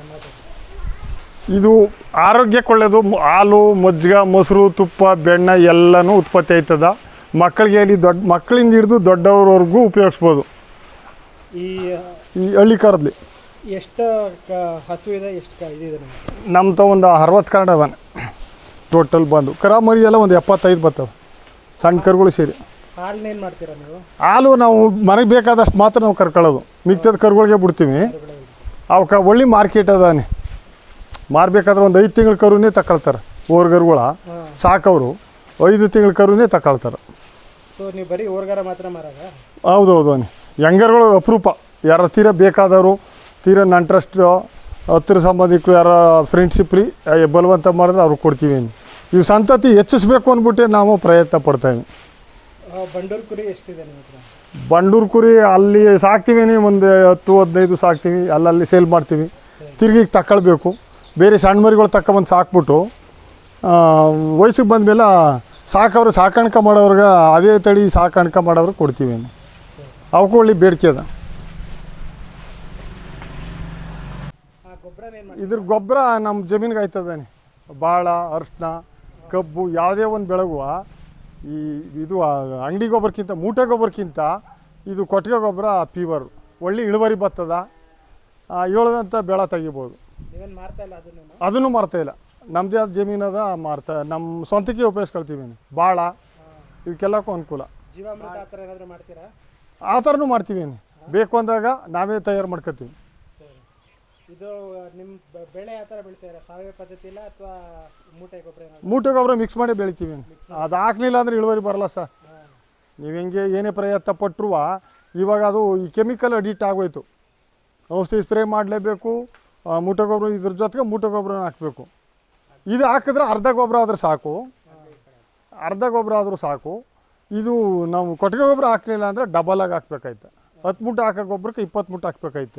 ಇದು ಆರೋಗ್ಯಕ್ಕೆ ಒಳ್ಳೆಯದು ಮ- ಹಾಲು ಮಜ್ಜಿಗೆ ಮೊಸರು ತುಪ್ಪ ಬೆಣ್ಣೆ ಎಲ್ಲನೂ ಉತ್ಪತ್ತಿ ಆಯ್ತದ ಮಕ್ಕಳಿಗೆ ಇಲ್ಲಿ ದೊಡ್ಡ ಮಕ್ಕಳಿಂದ ಹಿಡಿದು ದೊಡ್ಡವ್ರವರೆಗೂ ಉಪಯೋಗಿಸ್ಬೋದು ಈ ಈ ಹಳ್ಳಿ ಕಾರದಲ್ಲಿ ಎಷ್ಟು ಕ ಹಸು ಇದೆ ಎಷ್ಟು ಕ ಇದಿದೆ ನಿಮಗೆ ನಮ್ಮ ತ ಒಂದು ಅರವತ್ತು ಕಾರ್ಡ್ ಅವನ್ ಟೋಟಲ್ ಬಂದು ಕರ ಮರಿ ಎಲ್ಲ ಒಂದು ಎಪ್ಪತ್ತೈದು ಬರ್ತವೆ ಸಣ್ಣ ಕರುಗಳು ಸೇರಿ ಹಾಲನ್ನೇನು ಮಾಡ್ತೀರಾ ನೀವು ಹಾಲು ನಾವು ಮನೆಗೆ ಬೇಕಾದಷ್ಟು ಮಾತ್ರ ನಾವು ಕರ್ಕೊಳ್ಳೋದು ಮಿಕ್ತದ ಕರುಗಳಿಗೆ ಬಿಡ್ತೀವಿ ಅವಕ್ಕೆ ಒಳ್ಳೆ ಮಾರ್ಕೆಟ್ ಅದಾನೆ ಮಾರಬೇಕಾದ್ರೆ ಒಂದು ಐದು ತಿಂಗಳ ಕರುನೇ ತಗೊಳ್ತಾರೆ ಓರ್ ಕರುಗಳ ಹಾಂ ಸಾಕವರು ಐದು ತಿಂಗಳ ಕರುನೇ ತಗೊಳ್ತಾರೆ ಸೊ ನೀವು ಬರೀ ಓರ್ಗಾರ ಮಾತ್ರ ಮಾರಾಗ ಹೌದು ಹೌದು ಅವನಿ ಹೆಂಗರ್ಗಳು ಅಪರೂಪ ಯಾರ ತೀರ ಬೇಕಾದವರು ತೀರ ನಂಟ್ರಸ್ಟ್ ಹತ್ತಿರ ಸಂಬಂಧಿಕರು ಯಾರ ಫ್ರೆಂಡ್ಶಿಪ್ ರೀ ಆ, ಬಲವಂತ ಮಾಡಿದ್ರೆ ಅವ್ರಿಗೆ ಕೊಡ್ತೀವಿ ಇವು ಸಂತತಿ ಹೆಚ್ಚಿಸ್ಬೇಕು ಅಂದ್ಬಿಟ್ಟೆ ನಾವು ಪ್ರಯತ್ನ ಪಡ್ತಾಯಿವಿ ಬಂಡೂರು ಕುರಿ ಎಷ್ಟಿದೆ ನಿಮ್ಮ ಹತ್ರ ಬಂಡೂರು ಕುರಿ ಅಲ್ಲಿ ಸಾಕ್ತೀವಿ ಒಂದು ಹತ್ತು ಹದಿನೈದು ಸಾಕ್ತೀವಿ ಅಲ್ಲಲ್ಲಿ ಸೇಲ್ ಮಾಡ್ತೀವಿ ತಿರುಗಿ ತಗೊಳ್ಬೇಕು ಬೇರೆ ಸಣ್ಣ ಮರಿಗಳು ತಗೊಬಂದು ಸಾಕ್ಬಿಟ್ಟು ವಯಸ್ಸಿಗೆ ಬಂದಮೇಲೆ ಸಾಕವ್ರು ಸಾಕಾಣಿಕೆ ಮಾಡೋರ್ಗೆ ಅದೇ ತಳಿ ಸಾಕಾಣಿಕೆ ಮಾಡೋರು ಕೊಡ್ತೀವಿ ಅವಕ್ಕೂ ಒಳ್ಳೆ ಬೇಡಿಕೆ ಅದ ಆ ಗೊಬ್ಬರನೇನು ಮಾಡಿ ಇದ್ರ ಗೊಬ್ಬರ ನಮ್ಮ ಜಮೀನಿಗೆ ಆಯ್ತದಾನೆ ಬಾಳ ಅರಿಶಿನ ಕಬ್ಬು ಯಾವುದೇ ಒಂದು ಬೆಳಗುವ ಈ ಇದು ಆ ಅಂಗಡಿ ಗೊಬ್ಬರಕ್ಕಿಂತ ಮೂಟೆ ಗೊಬ್ಬರಕ್ಕಿಂತ ಇದು ಕೊಟ್ಟಿಗೆ ಗೊಬ್ಬರ ಪೀವರ್ ಒಳ್ಳೆ ಇಳುವರಿ ಬರ್ತದ ಏಳದಂಥ ಬೆಳೆ ತೆಗಿಬೋದು ನೀವೇನು ಮಾರ್ತಾ ಇಲ್ಲ ಅದನ್ನು ಅದನ್ನು ಮಾರ್ತಾ ಇಲ್ಲ ನಮ್ಮದೇ ಆದ ಜಮೀನು ಅದ ಮಾರ್ತಾ ನಮ್ಮ ಸ್ವಂತಕ್ಕೆ ಉಪಯೋಗಿಸ್ಕೊಳ್ತೀವಿ ಬಾಳ ಇವಕ್ಕೆಲ್ಲಕ್ಕೂ ಅನುಕೂಲ ಜೀವಾಮೃತ ಆ ಥರ ಏನಾದರೂ ಮಾಡ್ತೀರಾ ಆ ಥರನೂ ಮಾಡ್ತೀವಿ ಬೇಕು ಅಂದಾಗ ನಾವೇ ತಯಾರು ಮಾಡ್ಕೊತೀವಿ ಸರಿ ಇದು ನಿಮ್ಮ ಬೆ- ಬೆಳೆ ಯಾವ ಥರ ಬೆಳಿತೀರಾ ಸಾವಯವ ಪದ್ಧತಿ ಇಲ್ಲ ಅಥವಾ ಮೂಟೆ ಗೊಬ್ಬರ ಏನಾದ್ರು ಮೂಟೆ ಗೊಬ್ಬರ ಮಿಕ್ಸ್ ಮಾಡಿ ಬೆಳಿತೀವಿ ಅದು ಹಾಕ್ಲಿಲ್ಲ ಅಂದ್ರೆ ಇಳುವರಿ ಬರಲ್ಲ ಸರ್ ಹಾಂ ನೀವು ಹೆಂಗೆ ಏನೇ ಪ್ರಯತ್ನ ಪಟ್ಟರು ಇವಾಗ ಅದು ಈ ಕೆಮಿಕಲ್ ಅಡಿಕ್ಟ್ ಆಗೋಯ್ತು ಔಷಧಿ ಸ್ಪ್ರೇ ಮಾಡಲೇಬೇಕು ಮೂಟೆ ಗೊಬ್ಬರ ಇದ್ರ ಜೊತೆಗೆ ಮೂಟೆ ಗೊಬ್ಬರ ಹಾಕಬೇಕು ಇದು ಹಾಕಿದ್ರೆ ಅರ್ಧ ಗೊಬ್ಬರ ಆದ್ರೆ ಸಾಕು ಅರ್ಧ ಗೊಬ್ಬರ ಆದರೂ ಸಾಕು ಇದು ನಾವು ಕೊಟ್ಟಿಗೆ ಗೊಬ್ಬರ ಹಾಕಲಿಲ್ಲ ಅಂದರೆ ಡಬಲಾಗಿ ಹಾಕ್ಬೇಕಾಯ್ತು ಹತ್ತು ಮುಟ್ಟೆ ಹಾಕೋ ಗೊಬ್ಬರಕ್ಕೆ ಇಪ್ಪತ್ತು ಮುಟ್ಟೆ ಹಾಕ್ಬೇಕಾಯ್ತು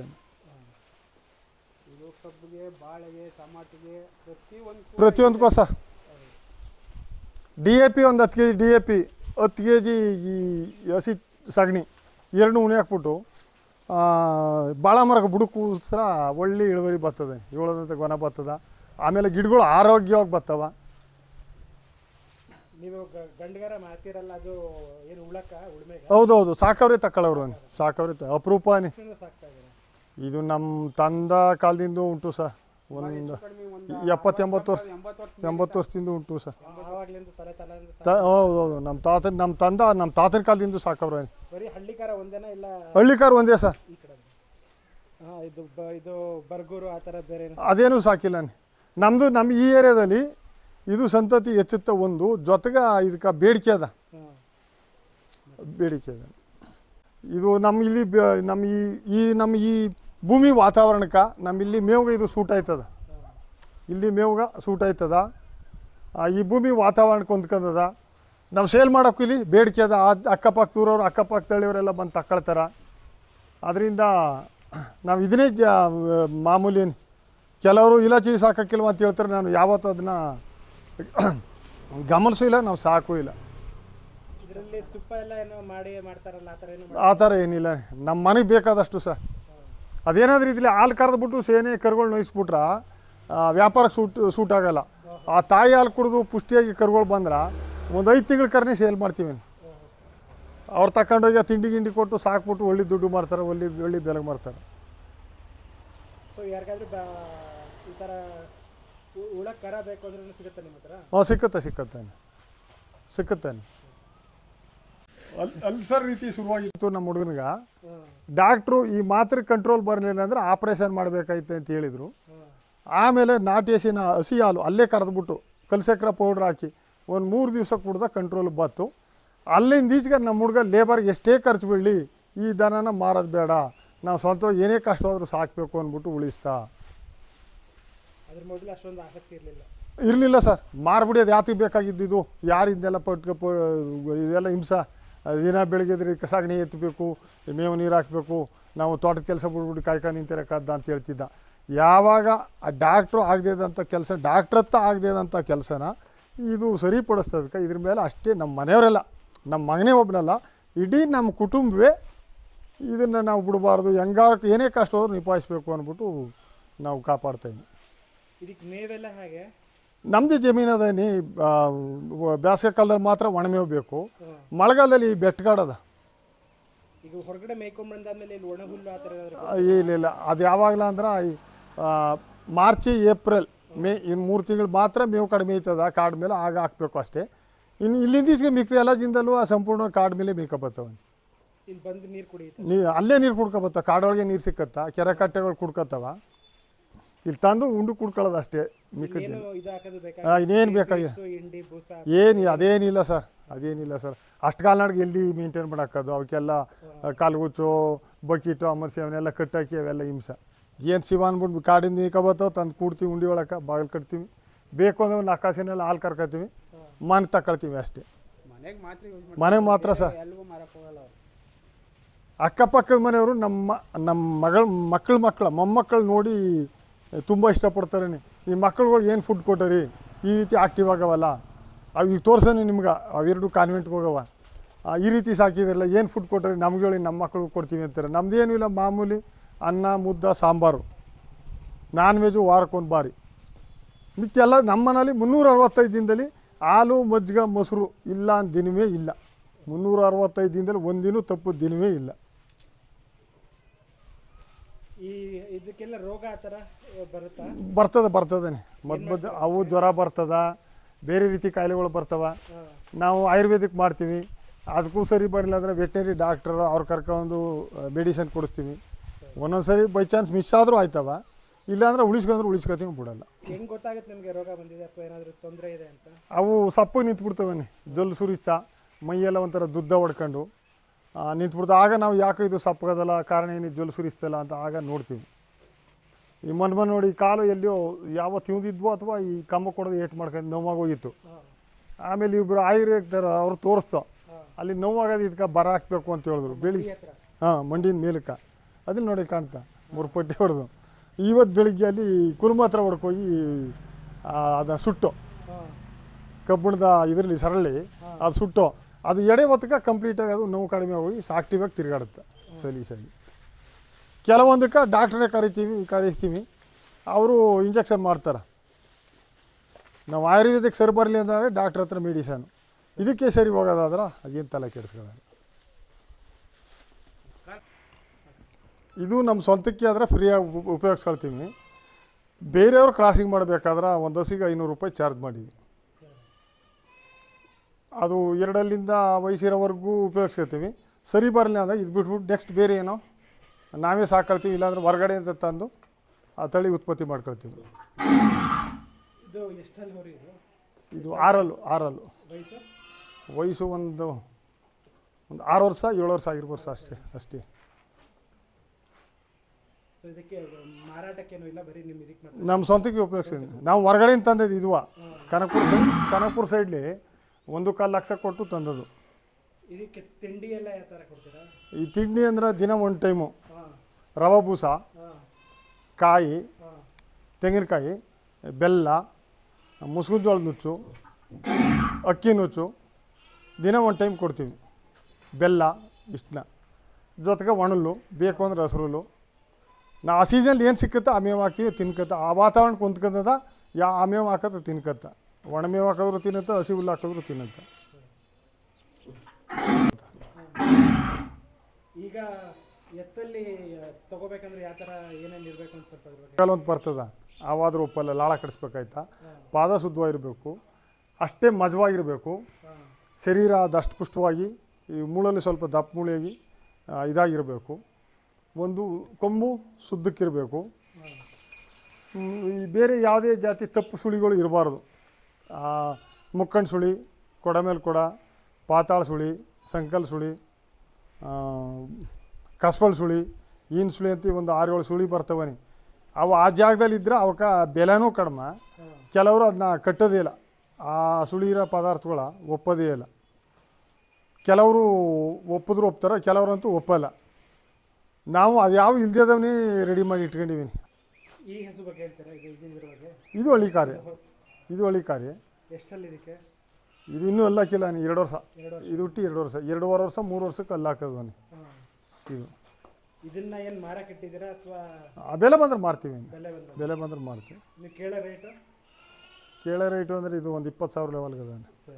ಇದು ಕಬ್ಬಿಗೆ ಬಾಳೆಗೆ ಟಮಾಟಿಗೆ ಪ್ರತಿಯೊಂದು ಪ್ರತಿಯೊಂದಕ್ಕೂ ಸಹ ಡಿ ಎ ಪಿ ಒಂದು ಹತ್ತು K G D A P ಹತ್ತು ಕೆ ಜಿ ಈ ಹಸಿ ಸಗಣಿ ಎರಡು ಉಣಿ ಹಾಕ್ಬಿಟ್ಟು ಆ, ಬಾಳ ಮರಕ್ಕೆ ಬುಡಕ್ಕೂ ಸಹ ಒಳ್ಳೆ ಇಳುವರಿ ಬರ್ತದೆ ಏಳದಂತೆ ಗೊನ ಬರ್ತದ ಆಮೇಲೆ ಗಿಡಗಳು ಆರೋಗ್ಯವಾಗಿ ಬರ್ತವ ನೀವು ಗ- ಗಂಡ್ಗಾರ ಮಾಡ್ತೀರಲ್ಲ ಅದು ಏನು ಉಳಕ ಉಳ್ಮೆಗೆ ಹೌದೌದು ಸಾಕವ್ರೆ ತಗೊಳ್ಳೋರು ಸಾಕವ್ರೆ ತ ಅಪರೂಪನೇ ಎಷ್ಟಿಂದ ಸಾಕ್ತಾ ಇದ್ದೀರಾ ಇದು ನಮ್ಮ ತಂದ ಕಾಲದಿಂದ ಉಂಟು ಸರ್ ಒಂದು ಎಪ್ಪತ್ತೆಂಬತ್ತು ವರ್ಷ ಎಂಬತ್ತು ವರ್ಷದಿಂದ ಉಂಟು ಸರ್ ಆವಾಗ್ಲಿಂದ ತಲೆ ತಲೆಯಿಂದ ಸಾಕ್- ತ ಹೌದು ಹೌದು ನಮ್ಮ ತಾತನ ನಮ್ಮ ತಂದ ನಮ್ಮ ತಾತನ ಕಾಲದಿಂದ ಸಾಕವ್ರೆ ಬರೀ ಹಳ್ಳಿಕಾರ ಒಂದೇನ ಇಲ್ಲ ಹಳ್ಳಿಕಾರ್ ಒಂದೇ ಸರ್ ಈ ಕಡೆ ಹಾಂ ಇದು ಬ ಇದು ಬರ್ಗೂರು ಆ ಥರ ಬೇರೆ ಏನು ಅದೇನೂ ಸಾಕಿಲ್ಲ ನಮ್ಮದು ನಮ್ಮ ಈ ಏರಿಯಾದಲ್ಲಿ ಇದು ಸಂತತಿ ಹೆಚ್ಚುತ್ತ ಒಂದು ಜೊತೆಗೆ ಇದಕ್ಕೆ ಬೇಡಿಕೆ ಅದ ಹಾಂ ಬೇಡಿಕೆ ಅದ ಇದು ನಮ್ಮ ಇಲ್ಲಿ ಬ- ನಮ್ಮ ಈ ಈ ನಮ್ಮ ಈ ಭೂಮಿ ವಾತಾವರಣಕ್ಕೆ ನಮ್ಮ ಇಲ್ಲಿ ಮೇವ್ಗೆ ಇದು ಸೂಟ್ ಆಯ್ತದ ಇಲ್ಲಿ ಮೇವ್ಗೆ ಸೂಟ್ ಆಯ್ತದ ಆ, ಈ ಭೂಮಿ ವಾತಾವರಣಕ್ಕೆ ಹೊಂದ್ಕೊಂಡದ ನಾವು ಸೇಲ್ ಮಾಡೋಕ್ಕೂ ಇಲ್ಲಿ ಬೇಡಿಕೆ ಅದ ಆ ಅಕ್ಕಪಕ್ಕ ದೂರವ್ರು ಅಕ್ಕಪಕ್ಕ ತಳಿಯವರೆಲ್ಲ ಬಂದು ತಗೊಳ್ತಾರ ಅದರಿಂದ ನಾವು ಇದನ್ನೇ ಜ ಮಾಮೂಲಿ ಏನ್. ಕೆಲವರು ಇಲಾಚಿ ಸಾಕಕ್ಕಿಲ್ವ ಅಂತ ಹೇಳ್ತಾರೆ ನಾನು ಯಾವತ್ತೂ ಅದನ್ನು ಗಮನಿಸೂ ಇಲ್ಲ ನಾವು ಸಾಕೂ ಇಲ್ಲ ಇದರಲ್ಲಿ ತುಪ್ಪ ಎಲ್ಲ ಏನೋ ಮಾಡಿ ಮಾಡ್ತಾರಲ್ಲ ಆ ಥರ ಏನು ಆ ಥರ ಏನಿಲ್ಲ ನಮ್ಮ ಮನೆಗೆ ಬೇಕಾದಷ್ಟು ಸರ್ ಅದೇನಾದ್ರೂ ಇದ್ರಲ್ಲಿ ಹಾಲು ಕರೆದ್ಬಿಟ್ಟು ಸೇನೆ ಕರುಗಳು ನೋಯಿಸ್ಬಿಟ್ರೆ ವ್ಯಾಪಾರಕ್ಕೆ ಸೂಟ್ ಸೂಟ್ ಆಗಲ್ಲ ಆ ತಾಯಿ ಹಾಲು ಕುಡಿದು ಪುಷ್ಟಿಯಾಗಿ ಕರುಗಳು ಬಂದ್ರೆ ಒಂದು ಐದು ತಿಂಗಳ ಕರ್ನೇ ಸೇಲ್ ಮಾಡ್ತೀವಿ ಅವ್ರು ತಗೊಂಡೋಗಿ ಆ ತಿಂಡಿ ಗಿಂಡಿ ಕೊಟ್ಟು ಸಾಕ್ಬಿಟ್ಟು ಒಳ್ಳೆ ದುಡ್ಡು ಮಾಡ್ತಾರೆ ಒಳ್ಳೆ ಒಳ್ಳೆ ಬೆಲೆಗೆ ಮಾಡ್ತಾರೆ ಸೊ ಯಾರಿಗಾದ್ರೂ ಬ ಈ ಥರ ಉ- ಉಳಕ್ ಕರ ಬೇಕು ಅಂದ್ರೂ ಸಿಗುತ್ತೆ ನಿಮ್ಮ ಹತ್ರ ಹಾಂ ಸಿಕ್ಕತ್ತೆ ಸಿಕ್ಕತ್ತೆ ಸಿಕ್ಕತ್ತೆ ಅಲ್ಲಿ ಅಲ್ಸರ್ ರೀತಿ ಶುರುವಾಗಿತ್ತು ನಮ್ಮ ಹುಡುಗನಿಗೆ ಹಾಂ ಡಾಕ್ಟ್ರು ಈ ಮಾತ್ರೆ ಕಂಟ್ರೋಲ್ ಬರಲಿಲ್ಲ ಅಂದರೆ ಆಪ್ರೇಷನ್ ಮಾಡಬೇಕಾಯ್ತು ಅಂತ ಹೇಳಿದರು ಹಾಂ ಆಮೇಲೆ ನಾಟಿ ಹಸಿನ ಹಸಿ ಹಾಲು ಅಲ್ಲೇ ಕರೆದ್ಬಿಟ್ಟು ಕಲ್ಸಕ್ರ ಪೌಡ್ರ್ ಹಾಕಿ ಒಂದು ಮೂರು ದಿವಸ ಕುಡ್ದ ಕಂಟ್ರೋಲ್ ಬತ್ತು ಅಲ್ಲಿಂದ ಈಚೆಗೆ ನಮ್ಮ ಹುಡುಗ ಲೇಬರ್ಗೆ ಎಷ್ಟೇ ಖರ್ಚು ಬೀಳಲಿ ಈ ದನನ ಮಾರೋದು ಬೇಡ ನಾವು ಸ್ವಂತವಾಗಿ ಏನೇ ಕಷ್ಟ ಆದರೂ ಸಾಕಬೇಕು ಅಂದ್ಬಿಟ್ಟು ಉಳಿಸ್ತಾ ಅದ್ರ ಮೊದಲು ಅಷ್ಟೊಂದು ಆಸಕ್ತಿ ಇರಲಿಲ್ಲ ಇರಲಿಲ್ಲ ಸರ್ ಮಾರ್ಬಿಡಿ ಅದು ಯಾತಿಗೆ ಬೇಕಾಗಿದ್ದು ಯಾರಿಂದೆಲ್ಲ ಪಟ್ಕ ಪ ಇದೆಲ್ಲ ಹಿಂಸ ದಿನ ಬೆಳಗ್ಗೆದ್ರೆ ಕಸಾಗಣಿ ಎತ್ತಬೇಕು ಮೇವು ನೀರು ಹಾಕಬೇಕು ನಾವು ತೋಟದ ಕೆಲಸ ಬಿಡ್ಬಿಟ್ಟು ಕಾಯ್ಕ ನಿಂತಿರಕ್ಕದ್ದ ಅಂತ ಹೇಳ್ತಿದ್ದ ಯಾವಾಗ ಆ ಡಾಕ್ಟ್ರು ಆಗದೇದಂಥ ಕೆಲಸ ಡಾಕ್ಟ್ರ್ ಹತ್ತ ಆಗದೇದಂಥ ಕೆಲಸನ ಇದು ಸರಿಪಡಿಸ್ತದಕ್ಕೆ ಇದ್ರ ಮೇಲೆ ಅಷ್ಟೇ ನಮ್ಮ ಮನೆಯವರೆಲ್ಲ ನಮ್ಮ ಮಗನೇ ಒಬ್ಬನಲ್ಲ ಇಡೀ ನಮ್ಮ ಕುಟುಂಬವೇ ಇದನ್ನು ನಾವು ಬಿಡಬಾರ್ದು ಹೆಂಗಾರ ಏನೇ ಕಷ್ಟ ಹೋದ್ರೂ ನಿಭಾಯಿಸ್ಬೇಕು ಅಂದ್ಬಿಟ್ಟು ನಾವು ಕಾಪಾಡ್ತಾ ಇದ್ವಿ ಇದಕ್ಕೆ ಮೇವೆಲ್ಲ ಹೇಗೆ ನಮ್ಮದೇ ಜಮೀನು ಅದ ನೀ ಬೇಸಿಗೆ ಕಾಲದಲ್ಲಿ ಮಾತ್ರ ಒಣಮೇವು ಬೇಕು ಹಾಂ ಮಳೆಗಾಲದಲ್ಲಿ ಬೆಟ್ಟಗಾಡದ ಈಗ ಹೊರಗಡೆ ಮೇಯ್ಕೊಂಬಂದಾದ್ಮೇಲೆ ಇಲ್ಲಿ ಒಣ ಹುಲ್ಲು ಆ ಥರ ಏನಾದ್ರು ಆ, ಇಲ್ಲ ಇಲ್ಲ ಅದು ಯಾವಾಗಲ ಅಂದ್ರೆ ಈ, ಆ, ಮಾರ್ಚಿ ಏಪ್ರಿಲ್ ಮೇ ಇನ್ನು ಮೂರು ತಿಂಗಳು ಮಾತ್ರ ಮೇವು ಕಡಿಮೆ ಐತದ ಕಾಡು ಮೇಲೆ ಆಗ ಹಾಕ್ಬೇಕು ಅಷ್ಟೇ ಇನ್ನು ಇಲ್ಲಿಂದ ಈಚೆಗೆ ಮಿಕ್ಕಿದ ಎಲ್ಲ ಜಿಂದಲೂ ಆ ಸಂಪೂರ್ಣ ಕಾಡು ಮೇಲೆ ಮೇಯ್ಕೊಬತ್ತವ ಇಲ್ಲಿ ಬಂದು ನೀರು ಕುಡಿಯುತ್ತೆ ನೀ ಅಲ್ಲೇ ನೀರು ಕುಡ್ಕೊಬತ್ತ ಕಾಡೊಳಗೆ ನೀರು ಸಿಕ್ಕತ್ತ ಕೆರೆ ಕಟ್ಟೆಗಳು ಕುಡ್ಕೊತಾವ ಇಲ್ಲಿ ತಂದು ಉಂಡು ಕುಡ್ಕೊಳ್ಳೋದು ಅಷ್ಟೇ ಮಿಕ್ಕಿದ್ದು ಏನು ಇದು ಹಾಕೋದು ಆ, ಇನ್ನೇನ್ ಬೇಕಾಗಿ- ಬೇಕಾಗಿ ಇಂಡಿ ಬೂಸ ಏನು ಅದೇನಿಲ್ಲ ಸರ್ ಅದೇನಿಲ್ಲ ಸರ್ ಅಷ್ಟು ಕಾಲ್ನಾಡಿಗೆ ಎಲ್ಲಿ ಮೇಂಟೈನ್ ಮಾಡಾಕೋದು ಅವಕ್ಕೆಲ್ಲ ಕಾಲ್ಗುಚ್ಚು ಬಕೀಟು ಅಮರ್ಸಿ ಅವನ್ನೆಲ್ಲ ಕಟ್ಟಾಕಿ ಅವೆಲ್ಲ ಹಿಂಸೆ ಏನು ಶಿವ ಅಂದ್ಬಿಟ್ಟು ಕಾಡಿಂದ ನೀಕಬತ್ತಾವ ತಂದು ಕೂಡ್ತೀವಿ ಉಂಡಿ ಒಳಕ್ಕೆ ಬಾಗಿಲು ಕಟ್ತೀವಿ ಬೇಕು ಅಂದ್ರೆ ಒಂದು ನಕಾಸಿನೆಲ್ಲ ಹಾಲು ಕರ್ಕೊತೀವಿ ಮನೆ ತಗೊಳ್ತೀವಿ ಅಷ್ಟೇ ಮನೆಗೆ ಮಾತ್ರ ಯೂಸ್ ಮನೆಗೆ ಮಾತ್ರ ಸರ್ ಎಲ್ಗೂ ಮಾರಕ್ಕೆ ಹೋಗಲ್ಲ ಅವ್ರು ಅಕ್ಕಪಕ್ಕದ ಮನೆಯವರು ನಮ್ಮ ನಮ್ಮ ಮಗಳ ಮಕ್ಕಳ ಮಕ್ಕಳ ಮೊಮ್ಮಕ್ಕಳು ನೋಡಿ ತುಂಬ ಇಷ್ಟಪಡ್ತಾರೆ ಈ ಮಕ್ಕಳುಗಳು ಏನು ಫುಡ್ ಕೊಟ್ಟರಿ ಈ ರೀತಿ ಆಕ್ಟಿವ್ ಆಗವಲ್ಲ ಅವು ಈಗ ತೋರ್ಸೋಣ ನಿಮ್ಗೆ ಅವೆರಡು ಕಾನ್ವೆಂಟ್ಗೆ ಹೋಗವ ಆ, ಈ ರೀತಿ ಸಾಕಿದ್ರಲ್ಲ ಏನು ಫುಡ್ ಕೊಟ್ಟರಿ ನಮ್ಗೆ ಹೇಳಿ ನಮ್ಮ ಮಕ್ಕಳಿಗೆ ಕೊಡ್ತೀವಿ ಅಂತಾರೆ ನಮ್ದೇನು ಇಲ್ಲ ಮಾಮೂಲಿ ಅನ್ನ ಮುದ್ದ ಸಾಂಬಾರು ನಾನ್ ವೆಜು ವಾರಕ್ಕೊಂದು ಬಾರಿ ಮಿಕ್ಕೆಲ್ಲ ನಮ್ಮ ಮನೇಲಿ ಮುನ್ನೂರ ಅರವತ್ತೈದು ದಿನದಲ್ಲಿ ಹಾಲು ಮಜ್ಜಿಗೆ ಮೊಸರು ಇಲ್ಲ ಅಂತ ದಿನವೇ ಇಲ್ಲ ಮುನ್ನೂರ ಅರವತ್ತೈದು ದಿನದಲ್ಲಿ ಒಂದಿನೂ ತಪ್ಪು ದಿನವೇ ಇಲ್ಲ ಈ ಇದಕ್ಕೆಲ್ಲ ರೋಗ ಆ ಥರ ಬರುತ್ತಾ ಬರ್ತದೆ ಬರ್ತದೇನೆ ಮದ್ದು ಮದ್ದು ಅವು ಜ್ವರ ಬರ್ತದ ಬೇರೆ ರೀತಿ ಕಾಯಿಲೆಗಳು ಬರ್ತವ ಹಾಂ ನಾವು ಆಯುರ್ವೇದಿಕ್ ಮಾಡ್ತೀವಿ ಅದಕ್ಕೂ ಸರಿ ಬರಲಿಲ್ಲ ಅಂದರೆ ವೆಟನರಿ ಡಾಕ್ಟ್ರ್ ಅವ್ರು ಕರ್ಕೊಂಡು ಮೆಡಿಸನ್ ಕೊಡಿಸ್ತೀವಿ ಒಂದೊಂದು ಸರಿ ಬೈ ಚಾನ್ಸ್ ಮಿಸ್ ಆದರೂ ಆಯ್ತವ ಇಲ್ಲಾಂದ್ರೆ ಉಳಿಸ್ಕೊಂಡ್ರೆ ಉಳಿಸ್ಕೊತೀವಿ ಬಿಡಲ್ಲ ಹೆಂಗ್ ಗೊತ್ತಾಗುತ್ತೆ ನಿಮಗೆ ರೋಗ ಬಂದಿದೆ ಅಥವಾ ಏನಾದರೂ ತೊಂದರೆ ಇದೆ ಅಂತ ಅವು ಸಪ್ಪಗೆ ನಿಂತ್ಬಿಡ್ತವನೆ ಜೊಲ್ಲು ಸುರಿಸ್ತಾ ಮೈಯೆಲ್ಲ ಒಂಥರ ದುದ್ದ ಹೊಡ್ಕೊಂಡು ಆ, ನಿಂತ್ಬಿಡ್ತಾ ಆಗ ನಾವು ಯಾಕೆ ಇದು ಸಪ್ಪಗದಲ್ಲ ಕಾರಣ ಏನು ಜೊಲ್ಲು ಸುರಿಸ್ತಲ್ಲ ಅಂತ ಆಗ ನೋಡ್ತೀವಿ ಈ ಮನ್ ಮನ್ ನೋಡಿ ಕಾಲು ಎಲ್ಲಿಯೋ ಯಾವ ತಿಂದಿದ್ವೋ ಅಥವಾ ಈ ಕಂಬ ಕೊಡೋದು ಏಟ್ ಮಾಡ್ಕೊಂಡು ನೋವಾಗಿ ಹೋಗಿತ್ತು ಹಾಂ ಆಮೇಲೆ ಇಬ್ಬರು ಆಯುರ್ವೇದ ಅವ್ರು ತೋರಿಸ್ತೋ ಹಾಂ ಅಲ್ಲಿ ನೋವಾಗೋದು ಇದಕ್ಕೆ ಬರ ಹಾಕ್ಬೇಕು ಅಂತ ಹೇಳಿದ್ರು ಬೆಳಿ ಈ ಹತ್ರ ಹಾಂ ಮಂಡಿನ ಮೇಲಕ್ಕೆ ಅದಿಲ್ಲಿ ನೋಡಿ ಕಾಣ್ತಾ ಮೂರು ಪಟ್ಟಿ ಹೊಡೆದು ಇವತ್ತು ಬೆಳಿಗ್ಗೆ ಅಲ್ಲಿ ಕುರುಮ ಹತ್ರ ಹೊಡ್ಕೋಗಿ ಅದನ್ನ ಸುಟ್ಟು ಹಾಂ ಕಬ್ಬಿಣದ ಇದರಲ್ಲಿ ಸರಳಿ ಅದು ಸುಟ್ಟು ಅದು ಎಡೆ ಹೊತ್ತಕ್ಕೆ ಕಂಪ್ಲೀಟಾಗಿ ಅದು ನೋವು ಕಡಿಮೆ ಹೋಗಿ ಆಕ್ಟಿವಾಗಿ ತಿರುಗಾಡುತ್ತೆ ಸಲೀಸಾಗಿ ಕೆಲವೊಂದಕ್ಕೆ ಡಾಕ್ಟ್ರೇ ಕರಿತೀವಿ ಕರಿಸ್ತೀವಿ ಅವರು ಇಂಜೆಕ್ಷನ್ ಮಾಡ್ತಾರೆ ನಾವು ಆಯುರ್ವೇದಿಕ್ ಸರಿ ಬರಲಿ ಅಂದಾಗ ಡಾಕ್ಟ್ರ್ ಹತ್ರ ಮೆಡಿಸನ್ ಇದಕ್ಕೆ ಸರಿ ಹೋಗೋದಾದ್ರೆ ಅದೇನು ತಲೆ ಕೆಡಿಸ್ಕೊಳ್ಳೋದು ಇದು ನಮ್ಮ ಸ್ವಂತಕ್ಕೆ ಆದರೆ ಫ್ರೀಯಾಗಿ ಉಪ- ಉಪಯೋಗಿಸ್ಕೊಳ್ತೀವಿ ಬೇರೆಯವ್ರು ಕ್ರಾಸಿಂಗ್ ಮಾಡಬೇಕಾದ್ರೆ ಒಂದು ಹಸಿಗೆ ಐನೂರು ರೂಪಾಯಿ ಚಾರ್ಜ್ ಮಾಡಿದ್ವಿ ಸರಿ ಅದು ಎರಡಲ್ಲಿಂದ ವಯಸ್ಸಿರೋವರೆಗೂ ಉಪಯೋಗಿಸ್ಕೊತೀವಿ ಸರಿ ಬರಲಿಲ್ಲ ಅಂದರೆ ಇದು ಬಿಟ್ಬಿಟ್ಟು ನೆಕ್ಸ್ಟ್ ಬೇರೆ ಏನೋ ನಾವೇ ಸಾಕೊಳ್ತೀವಿ ಇಲ್ಲಾಂದ್ರೆ ಹೊರಗಡೆ ಅಂತ ತಂದು ಆ ತಳಿ ಉತ್ಪತ್ತಿ ಮಾಡ್ಕೊಳ್ತೀವಿ ಇದು ಎಷ್ಟಲ್ಲಿ ಹೊರಿ ಇದು ಇದು ಆರಲ್ಲು ಆರಲ್ಲು ವಯಸ್ಸು ವಯಸ್ಸು ಒಂದು ಒಂದು ಆರು ವರ್ಷ ಏಳು ವರ್ಷ ಆಗಿರ್ಬೋದು ಸರ್ ಅಷ್ಟೇ ಅಷ್ಟೇ ಸೊ ಇದಕ್ಕೆ ಮಾರಾಟಕ್ಕೇನು ಇಲ್ಲ ಬರೀ ನಿಮ್ಮ ಇದಕ್ಕೆ ಮಾತ್ರ ನಮ್ಮ ಸ್ವಂತಕ್ಕೆ ಉಪಯೋಗಿಸ್ತೀವಿ ನಾವು ಹೊರಗಡೆಯಿಂದ ತಂದಿದ್ದು ಇದುವ ಹಾಂ ಕನಕಪುರ ಸೈಡ್ ಕನಕಪುರ ಸೈಡ್ಲಿ ಒಂದು ಕಾಲು ಲಕ್ಷ ಕೊಟ್ಟು ತಂದದ್ದು ಇದಕ್ಕೆ ತಿಂಡಿ ಎಲ್ಲ ಯಾವ ಥರ ಕೊಡ್ತೀರಾ ಈ ತಿಂಡಿ ಅಂದ್ರೆ ದಿನ ಒಂದು ಟೈಮು ಹಾಂ ರವೆ ಬೂಸ ಹಾಂ ಕಾಯಿ ಹಾಂ ತೆಂಗಿನಕಾಯಿ ಬೆಲ್ಲ ಮುಸುಗಿನ ಜೋಳದ ನುಚ್ಚು ಅಕ್ಕಿ ನುಚ್ಚು ದಿನ ಒಂದು ಟೈಮ್ ಕೊಡ್ತೀವಿ ಬೆಲ್ಲ ಇಷ್ಟನ್ನ ಜೊತೆಗೆ ಒಣಲು ಬೇಕು ಅಂದ್ರೆ ಹಸ್ರುಲು ನಾ ಆ ಸೀಸನ್ಲಿ ಏನು ಸಿಕ್ಕತ್ತೆ ಆ ಮೇವು ಹಾಕ್ತೀವಿ ತಿನ್ಕತ್ತ ಆ ವಾತಾವರಣ ಕುಂತ್ಕತ್ತದ ಯಾ ಆ ಮೇವು ಹಾಕತ್ತೆ ತಿನ್ಕತ್ತ ಒಣ ಮೇವು ಹಾಕಿದ್ರು ತಿನ್ನತ್ತೆ ಹಸಿ ಹುಲ್ಲು ಹಾಕಿದ್ರು ತಿನ್ನತ್ತೆ ಈಗ ಎತ್ತಲ್ಲಿ ತಗೋಬೇಕಂದ್ರೆ ಯಾವ ಥರ ಏನೇನು ಇರಬೇಕು ಅಂತ ಸ್ವಲ್ಪ ಅದ್ರ ಬಗ್ಗೆ ಕೆಲವೊಂದು ಬರ್ತದ ಆವಾದ್ರೂ ಉಪ್ಪಲ್ಲ ಲಾಳ ಕಡಿಸ್ಬೇಕಾಯ್ತಾ ಹಾಂ ಪಾದ ಶುದ್ಧವಾಗಿರಬೇಕು ಅಷ್ಟೇ ಮಜವಾಗಿರಬೇಕು ಹಾಂ ಶರೀರ ದಷ್ಟಪುಷ್ಟವಾಗಿ ಈ ಮೂಳಲ್ಲಿ ಸ್ವಲ್ಪ ದಪ್ಪ ಮೂಳೆಯಾಗಿ ಆ, ಇದಾಗಿರಬೇಕು ಒಂದು ಕೊಂಬು ಶುದ್ಧಕ್ಕಿರಬೇಕು ಹಾಂ ಹ್ಮ್, ಈ ಬೇರೆ ಯಾವುದೇ ಜಾತಿ ತಪ್ಪು ಸುಳಿಗಳು ಇರಬಾರ್ದು ಮುಕ್ಕಣ್ ಸುಳಿ ಕೊಡ ಮೇಲೆ ಕೊಡ ಪಾತಾಳ ಸುಳಿ ಸಂಕಲ್ ಸುಳಿ ಆ, ಕಸ್ಬಳ್ ಸುಳಿ ಈನ್ ಸುಳಿ ಅಂತ ಒಂದು ಆರು ಏಳು ಸುಳಿ ಬರ್ತವನಿ ಅವು ಆ ಜಾಗದಲ್ಲಿ ಇದ್ದರೆ ಅವಕ್ಕೆ ಬೆಲೆನೂ ಕಡಿಮೆ ಹಾಂ ಕೆಲವರು ಅದನ್ನ ಕಟ್ಟೋದೇ ಇಲ್ಲ ಆ ಸುಳಿರೋ ಪದಾರ್ಥಗಳ ಒಪ್ಪೋದೇ ಇಲ್ಲ ಕೆಲವರು ಒಪ್ಪಿದ್ರು ಒಪ್ತಾರೆ ಕೆಲವರಂತೂ ಒಪ್ಪಲ್ಲ ನಾವು ಅದು ಯಾವ ಇಲ್ದೇದವನೇ ರೆಡಿ ಮಾಡಿ ಇಟ್ಕೊಂಡಿದ್ದೀನಿ ಈ ಹಸು ಬಗ್ಗೆ ಹೇಳ್ತೀರಾ ಇದು ಇದ್ರ ಬಗ್ಗೆ ಇದು ಹಳ್ಳಿ ಕಾರ್ಯ ಇದು ಹಳ್ಳಿ ಕಾರ್ಯ ಎಷ್ಟಲ್ಲಿ ಇದಕ್ಕೆ ಇದು ಇನ್ನೂ ಅಲ್ಲಾಕಿಲ್ಲ ನೀ ಎರಡು ವರ್ಷ ಎರಡು ವರ್ಷ ಇದು ಹುಟ್ಟಿ ಎರಡು ವರ್ಷ ಎರಡೂವರೆ ವರ್ಷ ಮೂರು ವರ್ಷಕ್ಕೆ ಅಲ್ಲಿ ಹಾಕೋದು ಅವನು ಹಾಂ ಇದು ಇದನ್ನ ಏನು ಮಾರಕ್ಕೆ ಇಟ್ಟಿದ್ದೀರಾ ಅಥವಾ ಆ ಬೆಲೆ ಬಂದ್ರೆ ಮಾರ್ತೀವಿ ಇನ್ನು. ಬೆಲೆ ಬಂದ ಬೆಲೆ ಬಂದ್ರೆ ಮಾರ್ತೀವಿ ನೀವು ಕೇಳೋ ರೇಟು ಕೇಳೋ ರೇಟು ಅಂದರೆ ಇದು ಒಂದು ಇಪ್ಪತ್ತು ಸಾವಿರ ಲೆವೆಲ್ಗೆ ಅದಾನೆ ಸರಿ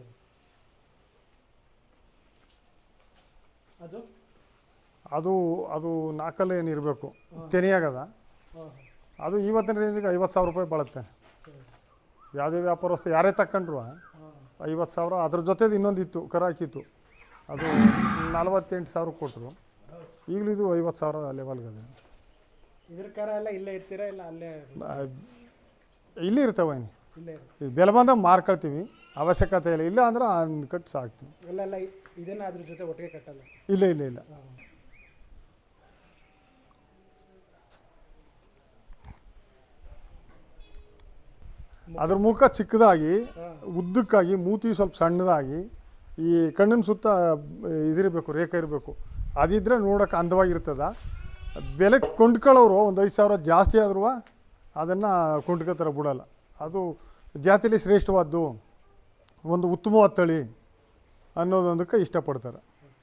ಅದು ಅದು ಅದು ನಾಲ್ಕಲ್ಲಿ ಏನು ಇರಬೇಕು ತೆನಿಯಾಗದ ಹಾಂ ಅದು ಇವತ್ತಿನ ರೇಂಜಿಗೆ ಐವತ್ತು ಸಾವಿರ ರೂಪಾಯಿ ಬಾಳುತ್ತೆ ಸರಿ ಯಾವುದೇ ವ್ಯಾಪಾರಸ್ಥ ಯಾರೇ ತಗೊಂಡ್ರು ಹಾಂ ಐವತ್ತು ಸಾವಿರ ಅದ್ರ ಜೊತೆದು ಇನ್ನೊಂದು ಇತ್ತು ಕರ ಹಾಕಿತ್ತು ಅದು ನಲವತ್ತೆಂಟು ಸಾವಿರ ಕೊಟ್ಟರು ಈಗಲೂ ಇದು ಐವತ್ತು ಸಾವಿರ ಲೆವೆಲ್ಗೆ ಅದ ಇದ್ರ ಕಾರ ಎಲ್ಲ ಇಲ್ಲೇ ಇರ್ತೀರಾ ಇಲ್ಲ ಅಲ್ಲೇ ಇಲ್ಲಿ ಇರ್ತವೆ ಇನ್ನು ಇಲ್ಲೇ ಇರು ಇದು ಬೆಲೆ ಬಂದಾಗ ಮಾರ್ಕೊಳ್ತೀವಿ ಅವಶ್ಯಕತೆ ಇಲ್ಲ ಇಲ್ಲ ಅಂದ್ರೆ ಕಟ್ಟು ಸಾಕ್ತೀವಿ ಇಲ್ಲೆಲ್ಲ ಇ- ಇದನ್ನ ಅದ್ರ ಜೊತೆ ಒಟ್ಟಿಗೆ ಕಟ್ಟಲ್ಲ ಇಲ್ಲ ಇಲ್ಲ ಇಲ್ಲ ಹಾಂ ಅದ್ರ ಮುಖ ಚಿಕ್ಕದಾಗಿ ಹಾಂ ಉದ್ದಕ್ಕಾಗಿ ಮೂತಿ ಸ್ವಲ್ಪ ಸಣ್ಣದಾಗಿ ಈ ಕಣ್ಣಿನ ಸುತ್ತ ಇದಿರಬೇಕು ರೇಖೆ ಇರಬೇಕು ಅದಿದ್ರೆ ನೋಡೋಕೆ ಅಂದವಾಗಿರ್ತದ ಬೆಲೆ ಕೊಂಡ್ಕೊಳ್ಳೋರು ಒಂದು ಐದು ಸಾವಿರ ಜಾಸ್ತಿ ಆದ್ರೂ ಅದನ್ನು ಕೊಂಡ್ಕೋತಾರೆ ಬಿಡಲ್ಲ ಅದು ಜಾತಿಲಿ ಶ್ರೇಷ್ಠವಾದ್ದು ಒಂದು ಉತ್ತಮವಾದ ತಳಿ ಅನ್ನೋದೊಂದಕ್ಕೆ ಇಷ್ಟಪಡ್ತಾರೆ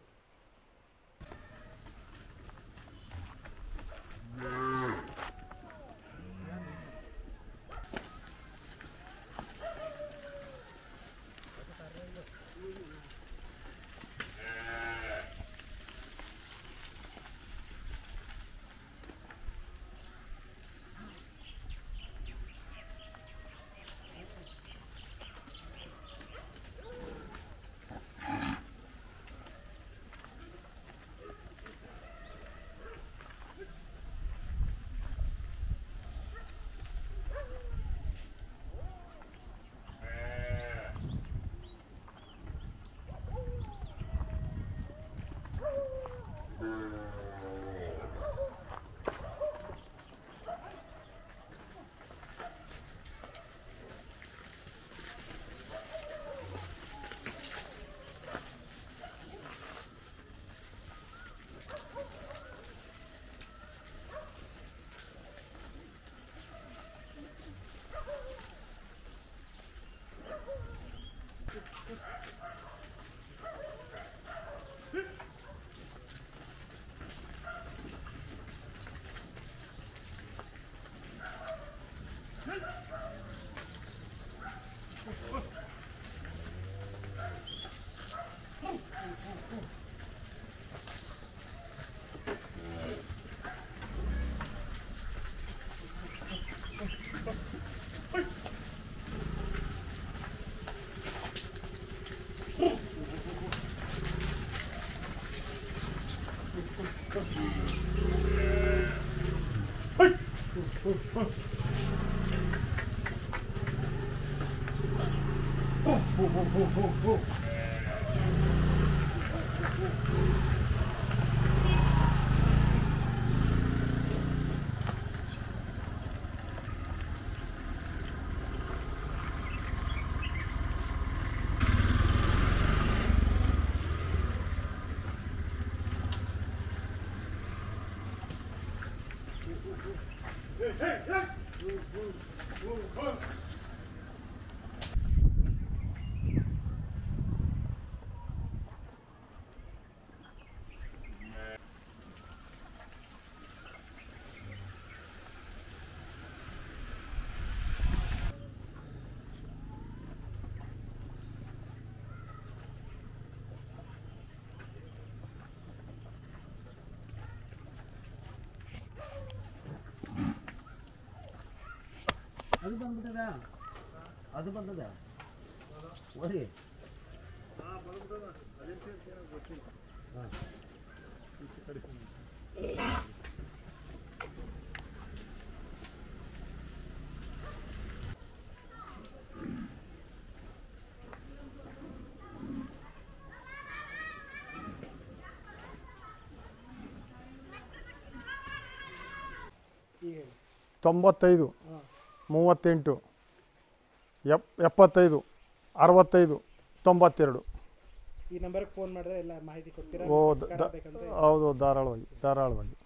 ಅದು ಬಂದ್ಬಿಟ್ಟದ ಅದು ಬಂದದ ಓಡಿ ಈಗ ಹೇಳಿ ತೊಂಬತ್ತೈದು ಹಾಂ ಮೂವತ್ತೆಂಟು ಎಪ್ ಎಪ್ಪತ್ತೈದು ಅರವತ್ತೈದು ತೊಂಬತ್ತೆರಡು ಈ ನಂಬರ್ಗೆ ಫೋನ್ ಮಾಡಿದ್ರೆ ಎಲ್ಲ ಮಾಹಿತಿ ಕೊಡ್ತೀರಾ ಓ ಕರ ದ- ದ- ಬೇಕಂದ್ರೆ ಹೌದು ಧಾರಾಳವಾಗಿ ಧಾರಾಳವಾಗಿ